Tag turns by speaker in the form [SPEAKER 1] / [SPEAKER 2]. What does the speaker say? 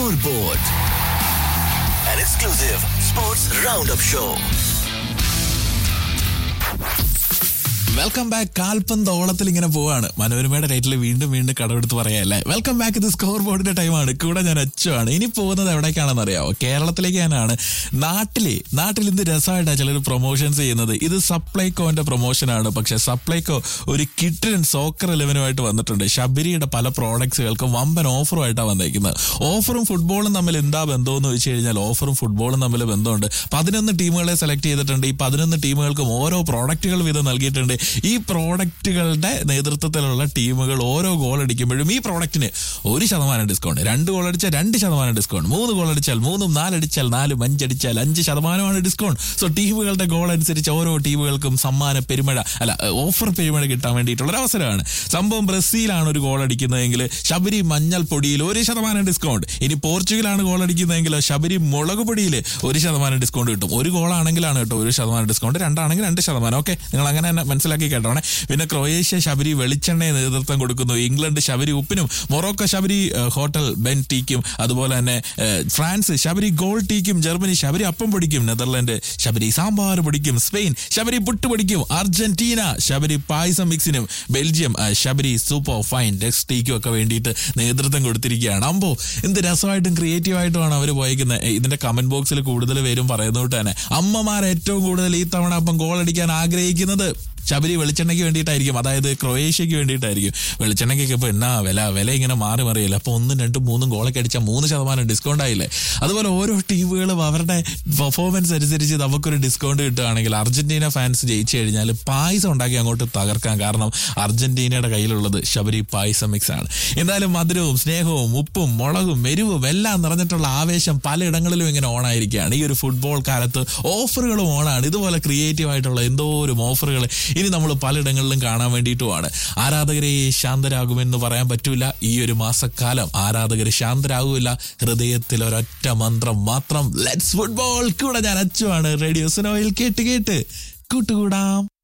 [SPEAKER 1] Scoreboard, an exclusive sports roundup show.
[SPEAKER 2] Welcome back കാൽപന്ത് ഓളത്തിൽ ഇങ്ങനെ പോവാണ് മനോരമയുടെ റേറ്റിൽ വീണ്ടും വീണ്ടും കടമെടുത്ത് പറയാല്ലേ വെൽക്കം ബാക്ക് ഇത് സ്കോർ ബോർഡിന്റെ ടൈമാണ് കൂടെ ഞാൻ അച്ചുവാണ് ഇനി പോകുന്നത് എവിടേക്കാണെന്ന് അറിയാമോ കേരളത്തിലേക്ക് ഞാനാണ് നാട്ടിലെ നാട്ടിൽ എന്ത് രസമായിട്ടാണ് ചിലർ പ്രൊമോഷൻസ് ചെയ്യുന്നത് ഇത് സപ്ലൈകോന്റെ പ്രൊമോഷനാണ് പക്ഷെ സപ്ലൈകോ ഒരു കിട്ടിൻ സോക്കർ ഇലവനുമായിട്ട് വന്നിട്ടുണ്ട് ശബരിയുടെ പല പ്രോഡക്ട്സുകൾക്കും വമ്പൻ ഓഫറുമായിട്ടാണ് വന്നേക്കുന്നത് ഓഫറും ഫുട്ബോളും തമ്മിൽ എന്താ ബന്ധമെന്ന് വെച്ച് കഴിഞ്ഞാൽ ഓഫറും ഫുട്ബോളും തമ്മിൽ ബന്ധമുണ്ട് പതിനൊന്ന് ടീമുകളെ സെലക്ട് ചെയ്തിട്ടുണ്ട് ഈ പതിനൊന്ന് ടീമുകൾക്കും ഓരോ പ്രോഡക്റ്റുകൾ വീതം നൽകിയിട്ടുണ്ട് ഈ പ്രോഡക്റ്റുകളുടെ നേതൃത്വത്തിലുള്ള ടീമുകൾ ഓരോ ഗോൾ അടിക്കുമ്പോഴും ഈ പ്രോഡക്റ്റിന് ഒരു ശതമാനം ഡിസ്കൗണ്ട് രണ്ട് ഗോൾ അടിച്ചാൽ രണ്ട് ശതമാനം ഡിസ്കൗണ്ട് മൂന്ന് ഗോൾ അടിച്ചാൽ മൂന്നും നാലടിച്ചാൽ നാലും അഞ്ചടിച്ചാൽ അഞ്ച് ശതമാനമാണ് ഡിസ്കൗണ്ട് സോ ടീമുകളുടെ ഗോൾ അനുസരിച്ച് ഓരോ ടീമുകൾക്കും സമ്മാന പെരുമഴ അല്ല ഓഫർ പെരുമഴ കിട്ടാൻ വേണ്ടിയിട്ടുള്ള ഒരു അവസരമാണ് സംഭവം ബ്രസീലാണ് ഒരു ഗോൾ അടിക്കുന്നതെങ്കിൽ ശബരി മഞ്ഞൾ പൊടിയിൽ ഒരു ശതമാനം ഡിസ്കൗണ്ട് ഇനി പോർച്ചുഗലാണ് ഗോൾ അടിക്കുന്നതെങ്കിൽ ശബരി മുളക് പൊടിയിൽ ഒരു ശതമാനം ഡിസ്കൗണ്ട് കിട്ടും ഒരു ഗോളാണെങ്കിലാണ് കേട്ടോ ഒരു ശതമാനം ഡിസ്കൗണ്ട് രണ്ടാണെങ്കിൽ രണ്ട് ശതമാനം ഓക്കെ നിങ്ങൾ അങ്ങനെ തന്നെ മനസ്സിലാക്കി കേട്ടോണേ പിന്നെ ക്രൊയേഷ്യ ശബരി വെളിച്ചെണ്ണയെ നേതൃത്വം കൊടുക്കുന്നു ഇംഗ്ലണ്ട് ശബരി ഉപ്പിനും മൊറോക്കോ ശബരി ഏഹ്, ഹോട്ടൽ ബെൻ ടീക്കും അതുപോലെ തന്നെ ഏഹ്, ഫ്രാൻസ് ശബരി ഗോൾ ടീക്കും ജർമ്മനി ശബരി അപ്പം പൊടിക്കും നെതർലൻഡ് ശബരി സാമ്പാർ പൊടിക്കും സ്പെയിൻ ശബരി പുട്ട് പൊടിക്കും അർജന്റീന ശബരി പായസം മിക്സിനും ബെൽജിയം ഏഹ്, ശബരി സൂപ്പർ ഫൈൻ ഡെക്സ് ടീക്കും ഒക്കെ വേണ്ടിയിട്ട് നേതൃത്വം കൊടുത്തിരിക്കുകയാണ് അമ്പോ എന്ത് രസമായിട്ടും ക്രിയേറ്റീവായിട്ടുമാണ് അവർ പോയേക്കുന്നത് ഏഹ്, ഇതിന്റെ കമന്റ് ബോക്സിൽ കൂടുതൽ പേരും പറയുന്നതുകൊണ്ട് തന്നെ അമ്മമാർ ഏറ്റവും കൂടുതൽ ഈ തവണ അപ്പം ഗോൾ അടിക്കാൻ ആഗ്രഹിക്കുന്നത് ശബരി വെളിച്ചെണ്ണയ്ക്ക് വേണ്ടിയിട്ടായിരിക്കും അതായത് ക്രൊയേഷ്യക്ക് വേണ്ടിയിട്ടായിരിക്കും വെളിച്ചെണ്ണയ്ക്കൊക്കെ ഇപ്പോൾ എന്നാ വില വില ഇങ്ങനെ മാറി മറിയില്ല അപ്പോൾ ഒന്നും രണ്ടും മൂന്നും ഗോളൊക്കെ അടിച്ചാൽ മൂന്ന് ശതമാനം ഡിസ്കൗണ്ട് ആയില്ലേ അതുപോലെ ഓരോ ടീമുകളും അവരുടെ പെർഫോമൻസ് അനുസരിച്ച് നമുക്കൊരു ഡിസ്കൗണ്ട് കിട്ടുകയാണെങ്കിൽ അർജന്റീന ഫാൻസ് ജയിച്ചു കഴിഞ്ഞാൽ പായസം ഉണ്ടാക്കി അങ്ങോട്ട് തകർക്കാം കാരണം അർജന്റീനയുടെ കയ്യിലുള്ളത് ശബരി പായസം മിക്സ് ആണ് എന്തായാലും മധുരവും സ്നേഹവും ഉപ്പും മുളകും എരിവും എല്ലാം നിറഞ്ഞിട്ടുള്ള ആവേശം പലയിടങ്ങളിലും ഇങ്ങനെ ഓണായിരിക്കുകയാണ് ഈ ഒരു ഫുട്ബോൾ കാലത്ത് ഓഫറുകളും ഓണാണ് ഇതുപോലെ ക്രിയേറ്റീവ് ആയിട്ടുള്ള എന്തോരം ഓഫറുകൾ ഇനി നമ്മൾ പലയിടങ്ങളിലും കാണാൻ വേണ്ടിയിട്ടുമാണ് ആരാധകരെ ശാന്തരാകുമെന്ന് പറയാൻ പറ്റൂല ഈ ഒരു മാസക്കാലം ആരാധകർ ശാന്തരാകൂല ഹൃദയത്തിൽ ഒരൊറ്റ മന്ത്രം മാത്രം ലെറ്റ്സ് ഫുട്ബോൾ കൂടെ ഞാൻ അച്ചുവാണ് റേഡിയോ സിനോയിൽ കേട്ട് കേട്ട് കൂട്ടുകൂടാം